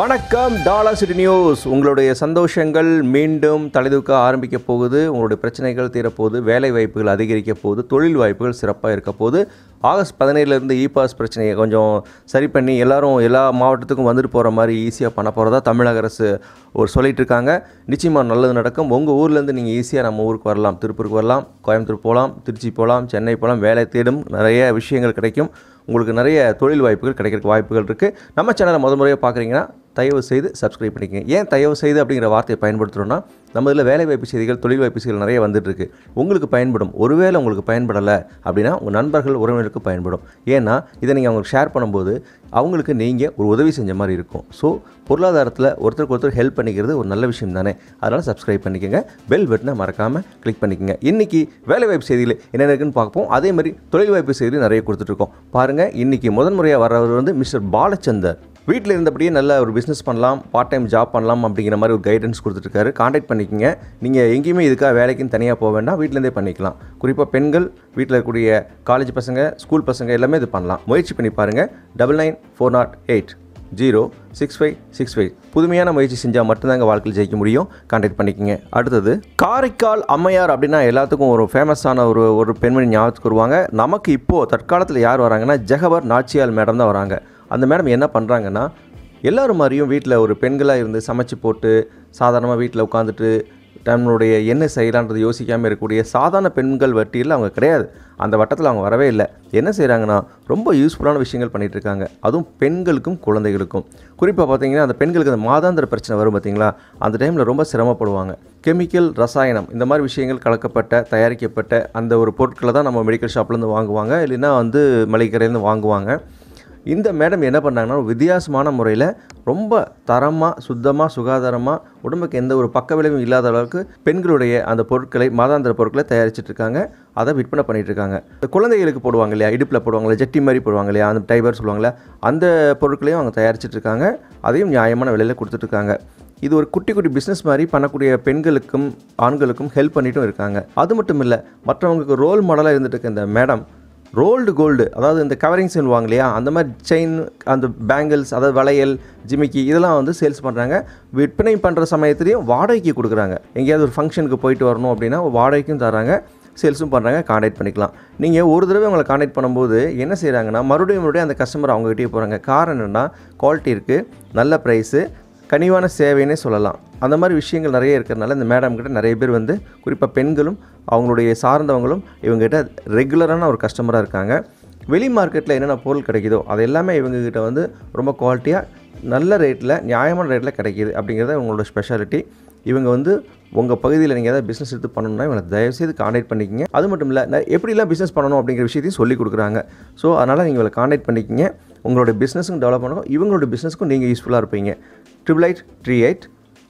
வணக்கம் dollar city news உங்களுடைய சந்தோஷங்கள் மீண்டும் தலைதூக்க ஆரம்பிக்க போகுது உங்களுடைய பிரச்சனைகள் தீரப்போகுது வேலை வாய்ப்புகள் அதிகரிக்க போகுது தொழில் வாய்ப்புகள் சிறப்பாக இருக்க போகுது ஆகஸ்ட் பதினேழுலேருந்து இ பாஸ் பிரச்சனையை கொஞ்சம் சரி பண்ணி எல்லாரும் எல்லா மாவட்டத்துக்கும் வந்துட்டு போகிற மாதிரி ஈஸியாக பண்ண போகிறதா தமிழக அரசு ஒரு சொல்லிட்டு இருக்காங்க நிச்சயமாக நல்லது நடக்கும் உங்கள் ஊர்லேருந்து நீங்கள் ஈஸியாக நம்ம ஊருக்கு வரலாம் திருப்பூருக்கு வரலாம் கோயம்புத்தூர் போகலாம் திருச்சி போகலாம் சென்னை போகலாம் வேலை தேடும் நிறைய விஷயங்கள் கிடைக்கும் உங்களுக்கு நிறைய தொழில் வாய்ப்புகள் கிடைக்கிறதுக்கு வாய்ப்புகள் இருக்குது நம்ம சேனலை முத முறையாக பார்க்குறீங்கன்னா தயவு செய்து சப்ஸ்கிரைப் பண்ணிக்கங்க ஏன் தயவு செய்து அப்படிங்கிற வார்த்தையை பயன்படுத்துகிறோன்னா நம்ம இதில் வேலை வாய்ப்பு செய்திகள் தொழில் வாய்ப்பு செய்திகள் நிறைய வந்துட்டு இருக்கு உங்களுக்கு பயன்படும் ஒருவேளை உங்களுக்கு பயன்படலை அப்படின்னா உங்கள் நண்பர்கள் உறவினருக்கு பயன்படும் ஏன்னா இதை நீங்கள் அவங்களுக்கு ஷேர் பண்ணும்போது அவங்களுக்கு நீங்கள் ஒரு உதவி செஞ்ச மாதிரி இருக்கும் ஸோ பொருளாதாரத்தில் ஒருத்தருக்கு ஒருத்தர் ஹெல்ப் பண்ணிக்கிறது ஒரு நல்ல விஷயம் தானே அதனால் சப்ஸ்கிரைப் பண்ணிக்கோங்க பெல் பட்டனை மறக்காமல் கிளிக் பண்ணிக்கோங்க இன்றைக்கி வேலை வாய்ப்பு செய்தியில் என்ன இருக்குன்னு பார்ப்போம் அதே மாதிரி தொழில் வாய்ப்பு செய்தியில் நிறைய கொடுத்துட்ருக்கோம் பாருங்கள் இன்றைக்கி முதன் முறையாக வர்றவர் வந்து மிஸ்டர் பாலச்சந்தர் வீட்டில் இருந்தபடியே நல்ல ஒரு பிஸ்னஸ் பண்ணலாம் பார்ட் டைம் ஜாப் பண்ணலாம் அப்படிங்கிற மாதிரி ஒரு கைடன்ஸ் கொடுத்துட்ருக்காரு காண்டாக்ட் பண்ணிக்கங்க நீங்கள் எங்கேயுமே இதுக்காக வேலைக்குன்னு தனியாக போக வேண்டாம் வீட்டிலேருந்தே பண்ணிக்கலாம் குறிப்பாக பெண்கள் வீட்டில் இருக்கக்கூடிய காலேஜ் பசங்க ஸ்கூல் பசங்க எல்லாமே இது பண்ணலாம் முயற்சி பண்ணி பாருங்கள் double nine four nought eight zero six five six five புதுமையான முயற்சி செஞ்சால் மட்டும்தாங்க வாழ்க்கையில் ஜெயிக்க முடியும் காண்டாக்ட் பண்ணிக்கங்க அடுத்தது காரைக்கால் அம்மையார் அப்படின்னா எல்லாத்துக்கும் ஒரு ஃபேமஸான ஒரு ஒரு பெண்மணி ஞாபகத்துக்கு வருவாங்க நமக்கு இப்போது தற்காலத்தில் யார் வராங்கன்னா ஜெகவர் நாச்சியால் மேடம் தான் வராங்க அந்த மேடம் என்ன பண்ணுறாங்கன்னா எல்லோரும் மாதிரியும் வீட்டில் ஒரு பெண்களாக இருந்து சமைச்சு போட்டு சாதாரணமாக வீட்டில் உட்காந்துட்டு தன்னுடைய என்ன செய்யலான்றது யோசிக்காமல் இருக்கக்கூடிய சாதாரண பெண்கள் வட்டியில் அவங்க கிடையாது அந்த வட்டத்தில் அவங்க வரவே இல்லை என்ன செய்கிறாங்கன்னா ரொம்ப யூஸ்ஃபுல்லான விஷயங்கள் பண்ணிகிட்டு இருக்காங்க அதுவும் பெண்களுக்கும் குழந்தைகளுக்கும் குறிப்பாக பார்த்தீங்கன்னா அந்த பெண்களுக்கு அந்த மாதாந்திர பிரச்சனை வரும் பார்த்தீங்களா அந்த டைமில் ரொம்ப சிரமப்படுவாங்க கெமிக்கல் ரசாயனம் இந்த மாதிரி விஷயங்கள் கலக்கப்பட்ட தயாரிக்கப்பட்ட அந்த ஒரு பொருட்களை தான் நம்ம மெடிக்கல் ஷாப்லேருந்து வாங்குவாங்க இல்லைன்னா வந்து மளிகை கடையிலேருந்து வாங்குவாங்க இந்த மேடம் என்ன பண்ணாங்கன்னா ஒரு வித்தியாசமான முறையில் ரொம்ப தரமாக சுத்தமாக சுகாதாரமாக உடம்புக்கு எந்த ஒரு பக்க விளைவும் இல்லாத அளவுக்கு பெண்களுடைய அந்த பொருட்களை மாதாந்திர பொருட்களை தயாரிச்சிட்டு இருக்காங்க அதை விற்பனை பண்ணிட்டு இருக்காங்க இந்த குழந்தைகளுக்கு போடுவாங்க இல்லையா இடுப்பில் போடுவாங்களே ஜட்டி மாதிரி போடுவாங்க இல்லையா அந்த டைபர் சொல்லுவாங்களே அந்த பொருட்களையும் அவங்க தயாரிச்சிட்டு இருக்காங்க அதையும் நியாயமான விலையில் கொடுத்துட்ருக்காங்க இது ஒரு குட்டி குட்டி பிஸ்னஸ் மாதிரி பண்ணக்கூடிய பெண்களுக்கும் ஆண்களுக்கும் ஹெல்ப் பண்ணிட்டும் இருக்காங்க அது மட்டும் இல்லை மற்றவங்களுக்கு ரோல் மாடலாக இருந்துட்டு இருக்க இந்த மேடம் ரோல்டு கோல்டு அதாவது இந்த கவரிங் சொல்லுவாங்க இல்லையா அந்த மாதிரி செயின் அந்த பேங்கிள்ஸ் அதாவது வளையல் ஜிமிக்கி இதெல்லாம் வந்து சேல்ஸ் பண்ணுறாங்க விற்பனை பண்ணுற சமயத்துலேயும் வாடகைக்கு கொடுக்குறாங்க எங்கேயாவது ஒரு ஃபங்க்ஷனுக்கு போயிட்டு வரணும் அப்படின்னா வாடகைக்கும் தராங்க சேல்ஸும் பண்ணுறாங்க காண்டாக்ட் பண்ணிக்கலாம் நீங்கள் ஒரு தடவை உங்களை காண்டாக்ட் பண்ணும்போது என்ன செய்கிறாங்கன்னா மறுபடியும் மறுபடியும் அந்த கஸ்டமர் அவங்ககிட்டயே போகிறாங்க காரணம் என்னென்னா குவாலிட்டி இருக்குது நல்ல ப்ரைஸு கனிவான சேவைன்னே சொல்லலாம் அந்த மாதிரி விஷயங்கள் நிறைய இருக்கிறதுனால இந்த மேடம் கிட்ட நிறைய பேர் வந்து குறிப்பாக பெண்களும் அவங்களுடைய சார்ந்தவங்களும் இவங்ககிட்ட ரெகுலரான ஒரு கஸ்டமராக இருக்காங்க வெளி மார்க்கெட்டில் என்னென்ன பொருள் கிடைக்குதோ அது எல்லாமே இவங்ககிட்ட வந்து ரொம்ப குவாலிட்டியாக நல்ல ரேட்டில் நியாயமான ரேட்டில் கிடைக்கிது அப்படிங்கிறத இவங்களோட ஸ்பெஷாலிட்டி இவங்க வந்து உங்கள் பகுதியில் நீங்கள் ஏதாவது பிஸ்னஸ் எடுத்து பண்ணணும்னா இவங்களை தயவுசெய்து காண்டாக்ட் பண்ணிக்கிங்க அது மட்டும் இல்லை நான் எப்படிலாம் பிஸ்னஸ் பண்ணணும் அப்படிங்கிற விஷயத்தையும் சொல்லி கொடுக்குறாங்க ஸோ அதனால் நீங்கள் இவங்களை காண்டாக்ட் பண்ணிக்கிங்க உங்களோட பிஸ்னஸுக்கும் டெவலப் பண்ணணும் இவங்களோட பிஸ்னஸ்க்கும் நீங்கள் யூஸ்ஃபுல்லாக இருப்பீங்க triple eight three eight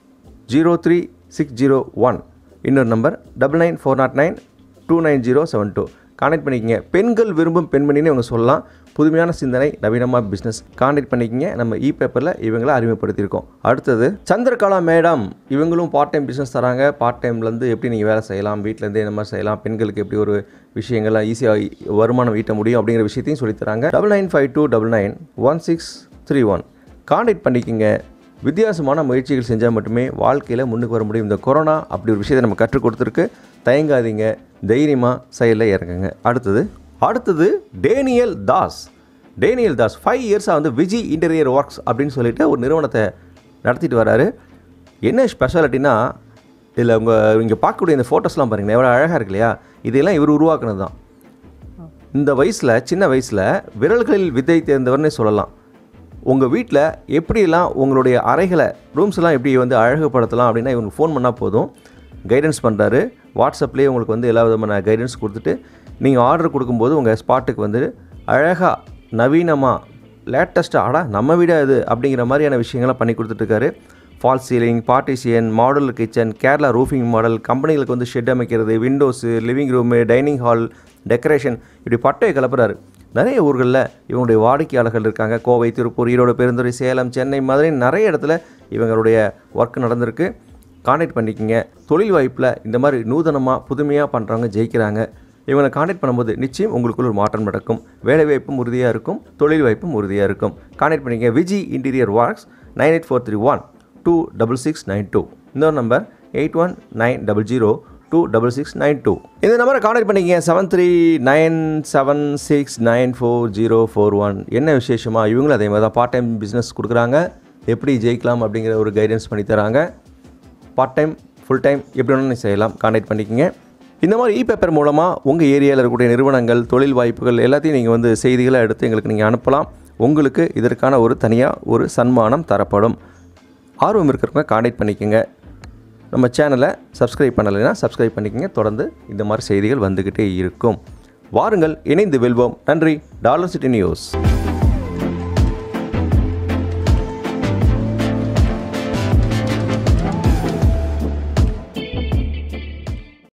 zero three six zero one இன்னொரு number double nine four nought nine two nine zero seven two contact பண்ணிக்கங்க பெண்கள் விரும்பும் பெண்மணின்னு இவங்க சொல்லலாம் புதுமையான சிந்தனை நவீனமாக பிஸ்னஸ் காண்டாக்ட் பண்ணிக்கங்க நம்ம இ பேப்பரில் இவங்களை அறிமுகப்படுத்தியிருக்கோம் அடுத்தது சந்திரகலா மேடம் இவங்களும் பார்ட் டைம் பிஸ்னஸ் தராங்க பார்ட் டைம்லேருந்து எப்படி நீங்கள் வேலை செய்யலாம் வீட்டிலேருந்து என்ன மாதிரி செய்யலாம் பெண்களுக்கு எப்படி ஒரு விஷயங்கள்லாம் ஈஸியாக வருமானம் ஈட்ட முடியும் அப்படிங்கிற விஷயத்தையும் சொல்லித் தராங்க double nine five two double nine one six three one contact பண்ணிக்கங்க வித்தியாசமான முயற்சிகள் செஞ்சால் மட்டுமே வாழ்க்கையில் முன்னுக்கு வர முடியும் இந்த கொரோனா அப்படி ஒரு விஷயத்தை நம்ம கற்றுக் கொடுத்துருக்கு தயங்காதீங்க தைரியமாக செயலில் இறங்குங்க அடுத்தது அடுத்தது Daniel Das Daniel Das five இயர்ஸாக வந்து விஜி இன்டீரியர் ஒர்க்ஸ் அப்படின்னு சொல்லிட்டு ஒரு நிறுவனத்தை நடத்திட்டு வராரு என்ன ஸ்பெஷாலிட்டினா இதில் உங்கள் இங்கே பார்க்கக்கூடிய இந்த ஃபோட்டோஸ்லாம் பாருங்களேன் எவ்வளோ அழகாக இருக்கு இல்லையா இதெல்லாம் இவர் உருவாக்குனது தான் இந்த வயசில் சின்ன வயசில் விரல்களில் வித்தை தேர்ந்தவர்னே சொல்லலாம் உங்கள் வீட்டில் எப்படிலாம் உங்களுடைய அறைகளை ரூம்ஸ்லாம் எப்படி வந்து அழகுபடுத்தலாம் அப்படின்னா இவங்க ஃபோன் பண்ணால் போதும் கைடன்ஸ் பண்ணுறாரு வாட்ஸ்அப்லேயே உங்களுக்கு வந்து எல்லா விதமான கைடன்ஸ் கொடுத்துட்டு நீங்கள் ஆர்டர் கொடுக்கும்போது உங்கள் ஸ்பாட்டுக்கு வந்து அழகாக நவீனமாக லேட்டஸ்ட்டாக ஆடா நம்ம வீடா இது அப்படிங்கிற மாதிரியான விஷயங்கள்லாம் பண்ணி கொடுத்துட்ருக்காரு fall ceiling partition model kitchen Kerala roofing model கம்பெனிகளுக்கு வந்து ஷெட் அமைக்கிறது windows living room dining hall decoration இப்படி பட்டையை கிளப்புறாரு நிறைய ஊர்களில் இவங்களுடைய வாடிக்கையாளர்கள் இருக்காங்க கோவை திருப்பூர் ஈரோடு பெருந்துறை சேலம் சென்னை மாதிரி நிறைய இடத்துல இவங்களுடைய ஒர்க் நடந்திருக்கு காண்டாக்ட் பண்ணிக்கங்க தொழில் வாய்ப்பில் இந்த மாதிரி நூதனமாக புதுமையாக பண்ணுறவங்க ஜெயிக்கிறாங்க இவங்களை காண்டாக்ட் பண்ணும்போது நிச்சயம் உங்களுக்குள்ள ஒரு மாற்றம் நடக்கும் வேலை வாய்ப்பும் உறுதியாக இருக்கும் தொழில் வாய்ப்பும் உறுதியாக இருக்கும் காண்டாக்ட் பண்ணிங்க Viji interior works nine eight four three one two double six nine two இன்னொரு number eight one nine double zero two double six nine two இந்த நம்பரை கான்டாக்ட் பண்ணிக்கங்க seven three nine seven six nine four zero four one என்ன விசேஷமாக இவங்களும் அதே மாதிரி தான் பார்ட் டைம் பிஸ்னஸ் கொடுக்குறாங்க எப்படி ஜெயிக்கலாம் அப்படிங்கிற ஒரு கைடன்ஸ் பண்ணி தராங்க பார்ட் டைம் ஃபுல் டைம் எப்படி வேணாலும் செய்யலாம் கான்டாக்ட் பண்ணிக்கங்க இந்த மாதிரி இ பேப்பர் மூலமாக உங்கள் ஏரியாவில் இருக்கக்கூடிய நிறுவனங்கள் தொழில் வாய்ப்புகள் எல்லாத்தையும் நீங்கள் வந்து செய்திகளை எடுத்து எங்களுக்கு நீங்கள் அனுப்பலாம் உங்களுக்கு இதற்கான ஒரு தனியாக ஒரு சன்மானம் தரப்படும் ஆர்வம் இருக்கிறவங்க கான்டாக்ட் பண்ணிக்கோங்க நம்ம சேனலை சப்ஸ்கிரைப் பண்ணலைன்னா சப்ஸ்கிரைப் பண்ணிக்கங்க தொடர்ந்து இந்த மாதிரி செய்திகள் வந்துக்கிட்டே இருக்கும் வாருங்கள் இணைந்து வெல்வோம் நன்றி டாலர் சிட்டி நியூஸ்